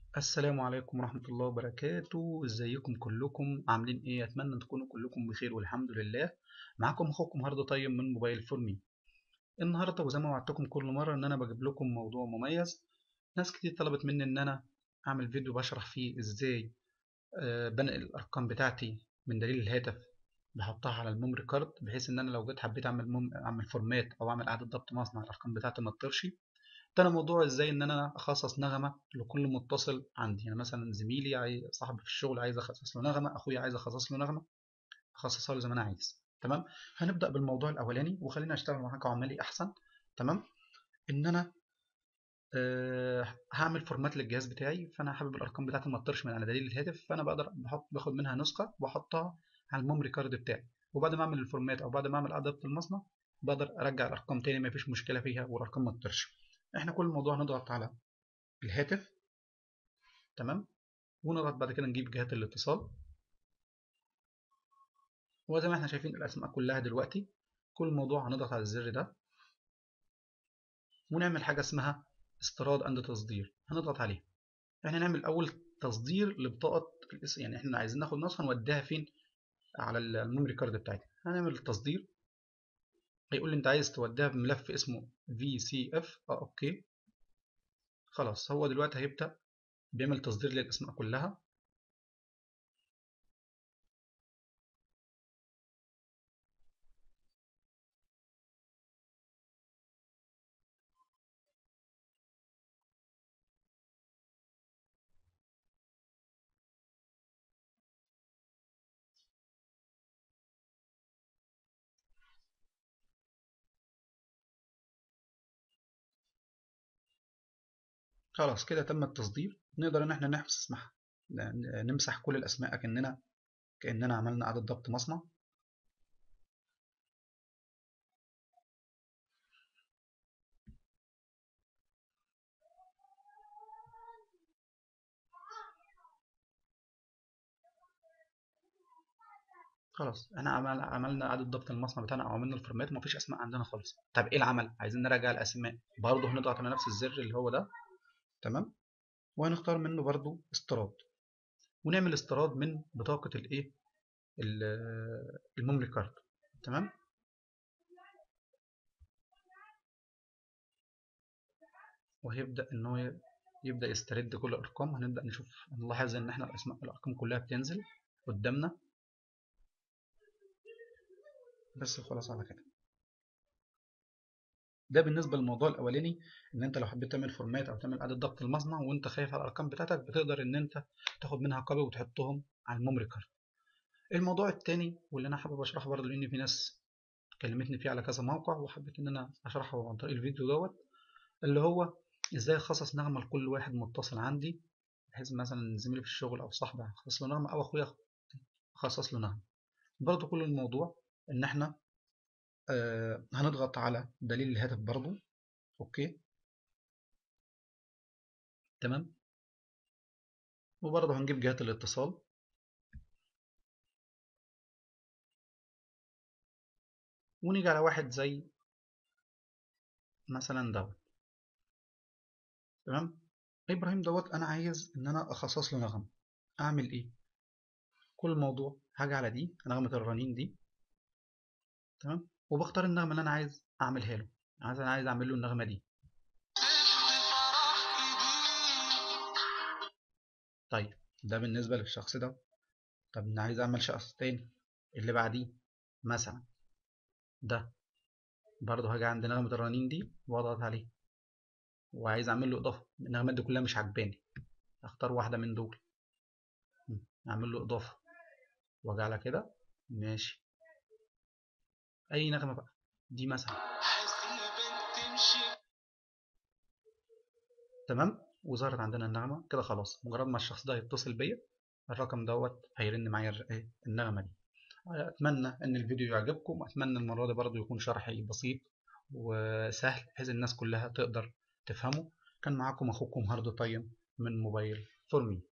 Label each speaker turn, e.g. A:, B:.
A: السلام عليكم ورحمة الله وبركاته ازيكم كلكم عاملين ايه اتمنى تكونوا كلكم بخير والحمد لله معاكم اخوكم هارد طيب من موبايل فورمي النهارده وزي ما وعدتكم كل مرة ان انا بجيب لكم موضوع مميز ناس كتير طلبت مني ان انا اعمل فيديو بشرح فيه ازاي آه، بنقل الارقام بتاعتي من دليل الهاتف بحطها على الميموري كارد بحيث ان انا لو جيت حبيت اعمل مم... اعمل فورمات او اعمل اعاده ضبط مصنع الارقام بتاعتي ما تطيرش تاني موضوع ازاي ان انا اخصص نغمه لكل متصل عندي يعني مثلا زميلي عايز صاحبي في الشغل عايز اخصص له نغمه اخويا عايز اخصص له نغمه اخصصها له زي ما انا عايز تمام هنبدا بالموضوع الاولاني وخلينا اشتغل معاك عمالي احسن تمام ان انا أه هعمل فورمات للجهاز بتاعي فانا حابب الارقام بتاعتي ما تطيرش من على دليل الهاتف فانا بقدر بحط باخد منها نسخه واحطها على الميموري كارد بتاعي وبعد ما اعمل الفورمات او بعد ما اعمل اعاده المصنع بقدر ارجع الارقام تاني مفيش مشكله فيها والارقام ما تطيرش احنا كل الموضوع هنضغط على الهاتف تمام ونضغط بعد كده نجيب جهات الاتصال وزي ما احنا شايفين الاسماء كلها دلوقتي كل الموضوع هنضغط على الزر ده ونعمل حاجه اسمها استيراد عند تصدير هنضغط عليه احنا نعمل اول تصدير لبطاقه يعني احنا عايزين ناخد نسخه نوديها فين على الميموري كارد بتاعتنا هنعمل التصدير هيقول لي انت عايز توديها بملف اسمه VCF اه اوكي خلاص هو دلوقتي هيبدأ بيعمل تصدير للاسماء كلها خلاص كده تم التصدير نقدر ان احنا نمسح نمسح كل الاسماء كاننا كاننا عملنا اعاده ضبط مصنع خلاص احنا عمل عملنا اعاده ضبط المصنع بتاعنا او عملنا الفورمات ومفيش اسماء عندنا خالص طب ايه العمل عايزين نراجع الاسماء برضه هنضغط على نفس الزر اللي هو ده تمام وهنختار منه برضو استيراد ونعمل استيراد من بطاقة الايه الميموري كارد تمام وهيبدأ ان هو يبدأ يسترد كل الارقام هنبدأ نشوف نلاحظ ان احنا الاسماء الارقام كلها بتنزل قدامنا بس خلاص على كده ده بالنسبه للموضوع الاولاني ان انت لو حبيت تعمل فورمات او تعمل اعاده ضبط المصنع وانت خايف على الارقام بتاعتك بتقدر ان انت تاخد منها كوبي وتحطهم على الميموري كارد الموضوع الثاني واللي انا حابب اشرحه برضه لان في ناس كلمتني فيه على كذا موقع وحبيت ان انا اشرحه عن طريق الفيديو دوت اللي هو ازاي اخصص نغمه لكل واحد متصل عندي بحيث مثلا زميلي في الشغل او صاحبي اخصص له نغمه او اخويا اخصص له نغمه برضه كل الموضوع ان احنا آه هنضغط على دليل الهاتف برضو اوكي تمام وبرضه هنجيب جهات الاتصال ونيجي على واحد زي مثلا دوت تمام ابراهيم دوت انا عايز ان انا اخصص له نغمه اعمل ايه كل الموضوع هاجي على دي نغمه الرنين دي تمام وبختار النغمة اللي أنا عايز أعملها له عايز أنا عايز أعمل له النغمة دي طيب ده بالنسبة للشخص ده طب أنا عايز أعمل شخص تاني اللي بعديه مثلا ده برضه هاجي عند نغمة الرنين دي وأضغط عليه وعايز أعمل له إضافة النغمات دي كلها مش عجباني أختار واحدة من دول أعمل له إضافة وأجي على كده ماشي اي نغمه بقى دي مثلا تمام وظهرت عندنا النغمه كده خلاص مجرد ما الشخص ده يتصل بيا الرقم دوت هيرن معايا النغمه دي اتمنى ان الفيديو يعجبكم اتمنى المره دي برضو يكون شرحي بسيط وسهل بحيث الناس كلها تقدر تفهمه كان معاكم اخوكم هارد طيب من موبايل فورمي